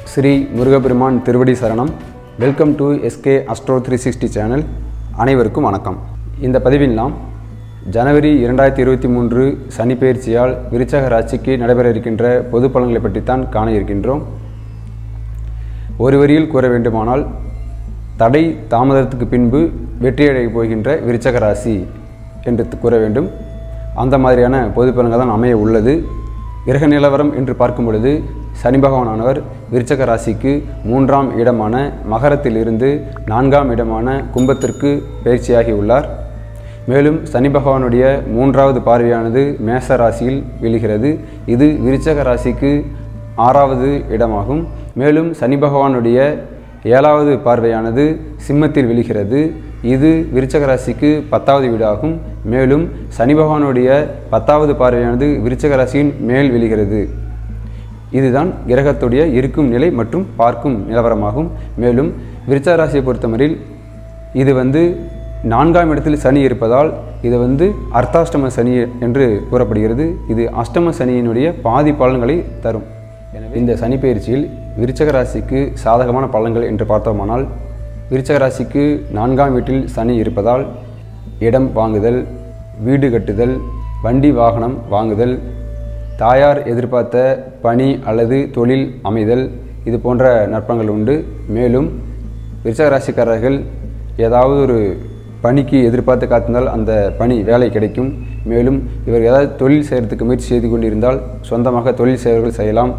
ஸ்ரீ முருகப்பெருமான் திருவடி சரணம் welcome to SK Astro three sixty channel அனைவருக்கும் வணக்கம் இந்த பதிவில் நாம் ஜனவரி இரண்டாயிரத்தி இருபத்தி மூன்று சனி பெயர்ச்சியால் விருச்சக ராசிக்கு நடைபெற இருக்கின்ற பொது பலன்களை பற்றித்தான் காண இருக்கின்றோம் ஒரு வரியில் கூற வேண்டுமானால் தடை தாமதத்துக்கு பின்பு வெற்றியடையப் போகின்ற விருச்சக ராசி என்று கூற வேண்டும் அந்த மாதிரியான பொது பலன்கள் தான் அமைய உள்ளது கிரக நிலவரம் என்று பார்க்கும் பொழுது சனி பகவானானவர் விருச்சக ராசிக்கு மூன்றாம் இடமான மகரத்திலிருந்து நான்காம் இடமான கும்பத்திற்கு பயிற்சியாகி உள்ளார் மேலும் சனி பகவானுடைய மூன்றாவது பார்வையானது மேச ராசியில் விழுகிறது இது விருச்சக ராசிக்கு ஆறாவது இடமாகும் மேலும் சனி பகவானுடைய ஏழாவது பார்வையானது சிம்மத்தில் விழுகிறது இது விருச்சக ராசிக்கு பத்தாவது வீடாகும் மேலும் சனி பகவானுடைய பத்தாவது பார்வையானது விருச்சக ராசியின் மேல் விழுகிறது இதுதான் கிரகத்துடைய இருக்கும் நிலை மற்றும் பார்க்கும் நிலவரமாகும் மேலும் விருச்சக ராசியை பொறுத்தவரையில் இது வந்து நான்காம் இடத்தில் சனி இருப்பதால் இது வந்து அர்த்தாஷ்டம சனி என்று கூறப்படுகிறது இது அஷ்டம சனியினுடைய பாதி பலன்களை தரும் எனவே இந்த சனி பயிற்சியில் விருச்சக ராசிக்கு சாதகமான பலன்கள் என்று பார்த்தோமானால் விருச்சக ராசிக்கு நான்காம் வீட்டில் சனி இருப்பதால் இடம் வாங்குதல் வீடு கட்டுதல் வண்டி வாகனம் வாங்குதல் தாயார் எதிர்பார்த்த பணி அல்லது தொழில் அமைதல் இது போன்ற நற்பங்கள் உண்டு மேலும் விருச்சக ராசிக்காரர்கள் ஏதாவது ஒரு பணிக்கு எதிர்பார்த்து காத்திருந்தால் அந்த பணி வேலை கிடைக்கும் மேலும் இவர் ஏதாவது தொழில் செய்கிறதுக்கு முயற்சி செய்து கொண்டிருந்தால் சொந்தமாக தொழில் செய்வர்கள் செய்யலாம்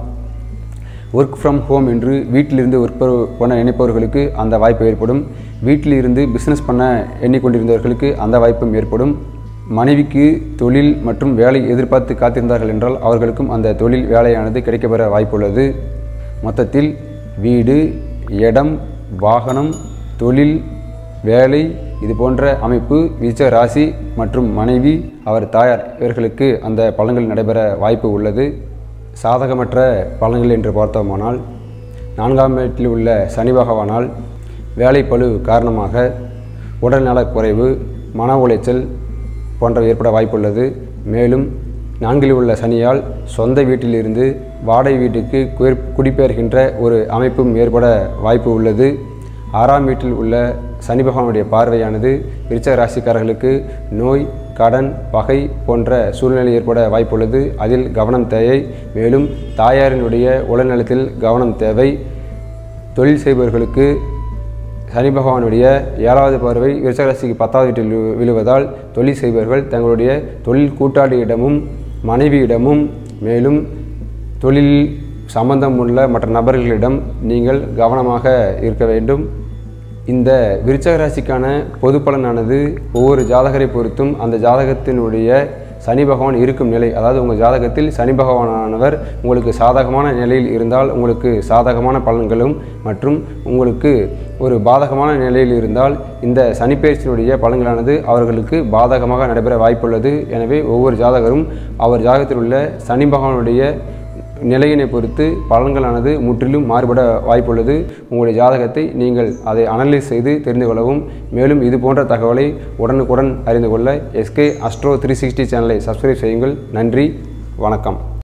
ஒர்க் ஃப்ரம் ஹோம் என்று வீட்டிலிருந்து ஒர்க் பண்ண நினைப்பவர்களுக்கு அந்த வாய்ப்பு ஏற்படும் வீட்டில் இருந்து பிஸ்னஸ் பண்ண எண்ணிக்கொண்டிருந்தவர்களுக்கு அந்த வாய்ப்பும் ஏற்படும் மனைவிக்கு தொழில் மற்றும் வேலை எதிர்பார்த்து காத்திருந்தார்கள் என்றால் அவர்களுக்கும் அந்த தொழில் வேலையானது கிடைக்கப்பெற வாய்ப்புள்ளது மொத்தத்தில் வீடு இடம் வாகனம் தொழில் வேலை இது போன்ற அமைப்பு விச்ச ராசி மற்றும் மனைவி அவர் தாயார் இவர்களுக்கு அந்த பலன்கள் நடைபெற வாய்ப்பு உள்ளது சாதகமற்ற பலன்கள் என்று பார்த்தோமானால் நான்காம் வீட்டில் உள்ள சனி பகவானால் வேலைப்பளு காரணமாக உடல்நலக் குறைவு மன உளைச்சல் போன்றவை ஏற்பட வாய்ப்புள்ளது மேலும் நான்கில் உள்ள சனியால் சொந்த வீட்டிலிருந்து வாடகை வீட்டுக்கு குயர் குடிபெயர்கின்ற ஒரு அமைப்பும் ஏற்பட வாய்ப்பு உள்ளது ஆறாம் வீட்டில் உள்ள சனி பகவானுடைய பார்வையானது விருச்சக ராசிக்காரர்களுக்கு நோய் கடன் பகை போன்ற சூழ்நிலை ஏற்பட வாய்ப்புள்ளது அதில் கவனம் தேவை மேலும் தாயாரினுடைய உடல்நலத்தில் கவனம் தேவை தொழில் செய்பவர்களுக்கு சனி பகவானுடைய ஏழாவது பார்வை விருச்சக ராசிக்கு பத்தாவது வீட்டில் விழு- விழுவதால் தொழில் செய்பவர்கள் தங்களுடைய தொழில் கூட்டாளியிடமும் மனைவியிடமும் மேலும் தொழில் சம்பந்தம் உள்ள மற்ற நபர்களிடம் நீங்கள் கவனமாக இருக்க வேண்டும் இந்த விருச்சக ராசிக்கான பொது பலனானது ஒவ்வொரு ஜாதகரை பொறுத்தும் அந்த ஜாதகத்தினுடைய சனி பகவான் இருக்கும் நிலை அதாவது உங்கள் ஜாதகத்தில் சனி பகவானானவர் உங்களுக்கு சாதகமான நிலையில் இருந்தால் உங்களுக்கு சாதகமான பலன்களும் மற்றும் உங்களுக்கு ஒரு பாதகமான நிலையில் இருந்தால் இந்த சனிப்பெயர்ச்சியினுடைய பலன்களானது அவர்களுக்கு பாதகமாக நடைபெற வாய்ப்புள்ளது எனவே ஒவ்வொரு ஜாதகரும் அவர் ஜாதகத்தில் உள்ள சனி பகவானுடைய நிலையினை பொறுத்து பலன்களானது முற்றிலும் மாறுபட வாய்ப்புள்ளது உங்களுடைய ஜாதகத்தை நீங்கள் அதை அனலைஸ் செய்து தெரிந்து கொள்ளவும் மேலும் இது போன்ற தகவலை உடனுக்குடன் அறிந்து கொள்ள எஸ்கே அஸ்ட்ரோ த்ரீ சிக்ஸ்டி சேனலை சப்ஸ்கிரைப் செய்யுங்கள் நன்றி வணக்கம்